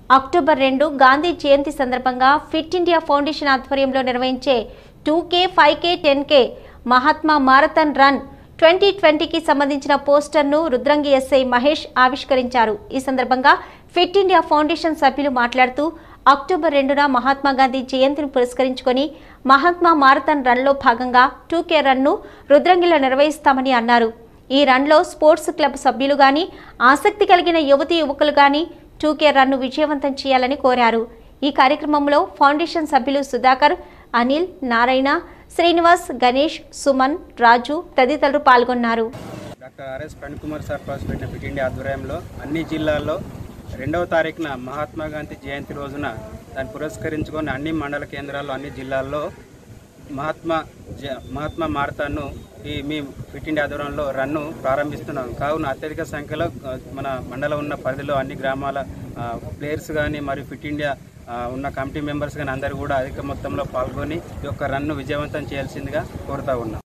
October రెండు గాంధీ జయంతి సందర్భంగా fit India foundation ఆధ్వర్యంలో నిర్వహించే two K five K ten K Mahatma marathon run twenty ట్వంటీకి సంబంధించిన పోస్టర్ను రుద్రంగి ఎస్ఐ మహేష్ ఆవిష్కరించారు ఈ సందర్భంగా ఫిట్ ఇండియా ఫౌండేషన్ సభ్యులు మాట్లాడుతూ అక్టోబర్ రెండున మహాత్మా గాంధీ జయంతిని పురస్కరించుకొని మహాత్మా మారథాన్ రన్లో భాగంగా టూ కే రన్ను రుద్రంగిలో నిర్వహిస్తామని అన్నారు ఈ రన్లో స్పోర్ట్స్ క్లబ్ సభ్యులు గాని ఆసక్తి కలిగిన యువతి యువకులు గాని టూ కే రన్ను విజయవంతం చేయాలని కోరారు ఈ కార్యక్రమంలో ఫౌండేషన్ సభ్యులు సుధాకర్ అనిల్ నారాయణ శ్రీనివాస్ గణేష్ సుమన్ రాజు తదితరులు పాల్గొన్నారు doctor RS Pran Kumar sir ప్రవేశపెట్టిన ఫిట్ ఇండియా ఆధ్వర్యంలో అన్ని జిల్లాల్లో రెండవ తారీఖున మహాత్మా గాంధీ జయంతి రోజున దాన్ని పురస్కరించుకొని అన్ని మండల కేంద్రాల్లో అన్ని జిల్లాల్లో మహాత్మా జ మహాత్మా మారథాన్ను ఈ మీ ఫిట్ ఇండియా ఆధ్వర్యంలో రన్ను ప్రారంభిస్తున్నాం కావున అత్యధిక సంఖ్యలో ఆ, మన మండలం ఉన్న పరిధిలో అన్ని గ్రామాల ప్లేయర్స్ కానీ మరియు ఫిట్ ఇండియా ఆ, ఉన్న కమిటీ మెంబర్స్ కానీ అందరూ కూడా అధిక మొత్తంలో పాల్గొని ఈ యొక్క రన్ను విజయవంతం చేయాల్సిందిగా కోరుతా ఉన్నాం